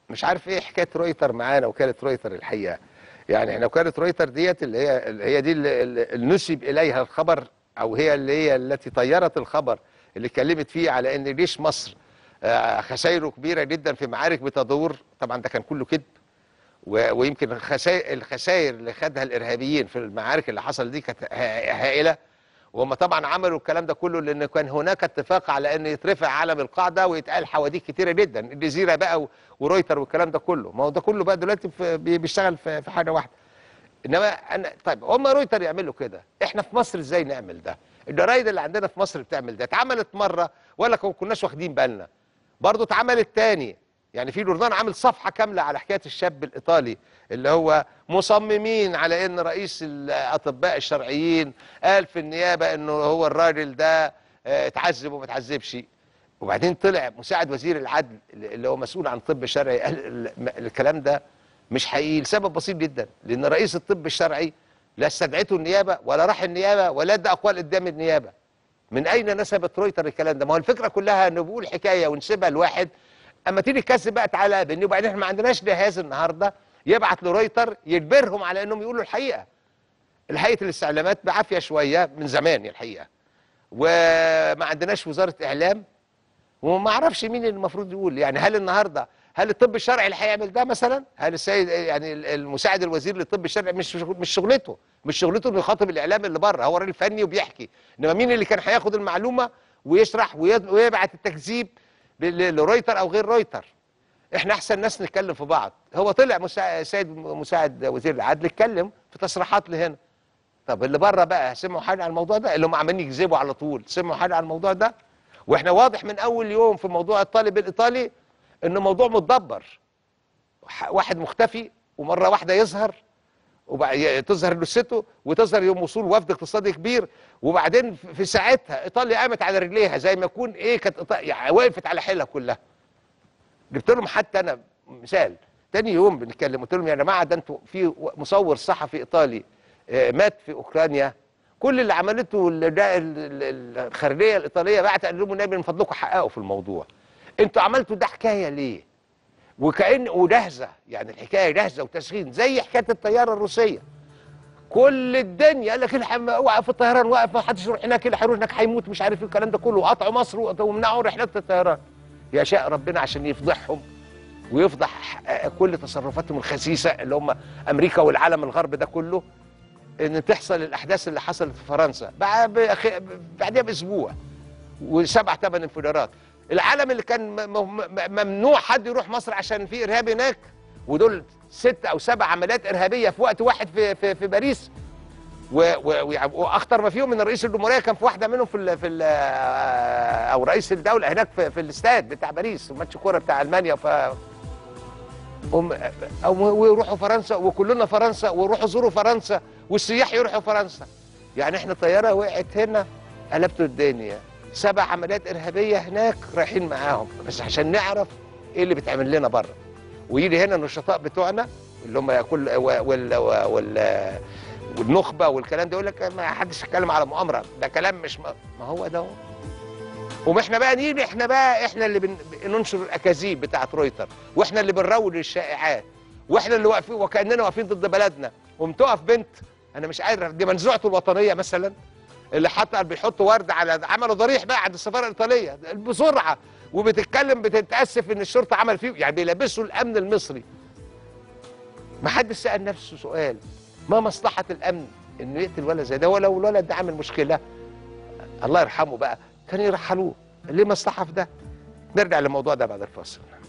مش عارف ايه حكايه رويتر معانا وكاله رويتر الحقيقه يعني احنا وكاله رويتر ديت اللي هي اللي هي دي اللي, اللي نسب اليها الخبر او هي اللي هي التي طيرت الخبر اللي اتكلمت فيه على ان جيش مصر آه، خسائره كبيره جدا في معارك بتدور طبعا ده كان كله كذب و- ويمكن الخسائر الخسائر اللي خدها الارهابيين في المعارك اللي حصل دي كانت ها- هائله وهم طبعا عملوا الكلام ده كله لان كان هناك اتفاق على ان يترفع علم القاعده ويتقال حواديت كتيره جدا الجزيره بقى و- ورويتر والكلام ده كله ما هو ده كله بقى دلوقتي في- بي- بيشتغل في في حاجه واحده انما انا طيب هم رويتر يعملوا كده احنا في مصر ازاي نعمل ده الجرايد اللي عندنا في مصر بتعمل ده اتعملت مره ولا كو- كناش واخدين بالنا برضه اتعملت تاني يعني في جورنال عامل صفحه كامله على حكايه الشاب الايطالي اللي هو مصممين على ان رئيس الاطباء الشرعيين قال في النيابه انه هو الراجل ده آه، اتعذب وما اتعذبش وبعدين طلع مساعد وزير العدل اللي هو مسؤول عن الطب الشرعي قال ال- الكلام ده مش حقيقي لسبب بسيط جدا لان رئيس الطب الشرعي لا استدعته النيابه ولا راح النيابه ولا ادى اقوال قدام النيابه من اين نسبت رويتر الكلام ده ما هو الفكره كلها انه بيقول حكايه ونسيبها لواحد اما تيجي تكذب بقى تعالى بني وبعدين احنا ما عندناش جهاز النهارده يبعت لرويتر يجبرهم على انهم يقولوا الحقيقه الحقيقه الاستعلامات بعافيه شويه من زمان الحقيقه وما عندناش وزاره اعلام وما اعرفش مين اللي المفروض يقول يعني هل النهارده هل الطب الشرعي اللي هيعمل ده مثلا هل السيد يعني المساعد الوزير للطب الشرعي مش مش شغلته مش شغلته انه يخاطب الاعلام اللي بره هو راجل فني وبيحكي انما مين اللي كان هياخد المعلومه ويشرح ويد- ويبعت التكذيب ل- لرويتر او غير رويتر احنا احسن ناس نتكلم في بعض هو طلع مساعد سيد مساعد وزير العدل اتكلم في تصريحات لهنا طب اللي بره بقى سمعوا حاجه عن الموضوع ده اللي هم عمالين يكذبوا على طول سمعوا حاجه عن الموضوع ده واحنا واضح من اول يوم في موضوع الطالب الايطالي انه موضوع متدبر ح- واحد مختفي ومره واحده يظهر وبعد تظهر جثته وتظهر يوم وصول وفد اقتصادي كبير وبعدين في- في ساعتها ايطاليا قامت على رجليها زي ما يكون ايه كانت إيطا- يعني وقفت على حيلها كلها جبت لهم حتى انا مثال تاني يوم بنتكلم قلت لهم يا جماعه ده انتوا في مصور صحفي ايطالي آه، مات في اوكرانيا كل اللي عملته ال- ده ال- ال- الخارجيه الايطاليه بعت قال لهم النبي من فضلكم حققوا في الموضوع انتوا عملتوا ده حكايه ليه وكأن وجاهزه يعني الحكايه جاهزه وتسخين زي حكايه الطياره الروسيه كل الدنيا قال لك الحق وقف الطيران وقف ما حدش يروح هناك اللي هيروح هناك هيموت مش عارف ايه الكلام ده كله وقطعوا مصر ومنعوا رحلات الطيران يشاء ربنا عشان يفضحهم ويفضح كل تصرفاتهم الخسيسه اللي هم امريكا والعالم الغرب ده كله ان تحصل الاحداث اللي حصلت في فرنسا بعد بأخ- بعدها باسبوع وسبع ثمان انفجارات العالم اللي كان م- م- م- ممنوع حد يروح مصر عشان في ارهاب هناك ودول ست او سبع عمليات ارهابيه في وقت واحد في في, في باريس و- و- ويع- واخطر ما فيهم ان رئيس الجمهوريه كان في واحده منهم في ال في ال او رئيس الدوله هناك في, في الاستاد بتاع باريس ماتش كوره بتاع المانيا ف هم او ويروحوا فرنسا وكلنا فرنسا ويروحوا يزوروا فرنسا والسياح يروحوا فرنسا يعني احنا طياره وقعت هنا قلبتوا الدنيا سبع عمليات ارهابيه هناك رايحين معاهم بس عشان نعرف ايه اللي بيتعمل لنا بره ويجي هنا النشطاء بتوعنا اللي هم كل وال وال والنخبه والكلام ده يقول لك ما حدش يتكلم على مؤامره ده كلام مش ما, ما هو ده هو وما احنا بقى نيجي احنا بقى احنا اللي بن- بننشر الاكاذيب بتاعت رويتر واحنا اللي بنروج الشائعات واحنا اللي واقفين وكاننا واقفين ضد بلدنا ومتقف بنت انا مش عارف دي منزوعته الوطنيه مثلا اللي حط بيحطوا ورد على عملوا ضريح بقى عند السفاره الايطاليه بسرعه وبتتكلم بتتاسف ان الشرطه عمل فيه يعني بيلبسوا الامن المصري ما حدش سال نفسه سؤال ما مصلحه الامن انه يقتل ولد زي ده ولو الولد ده عامل مشكله الله يرحمه بقى كان يرحلوه ليه مصلحه في ده نرجع للموضوع ده بعد الفاصل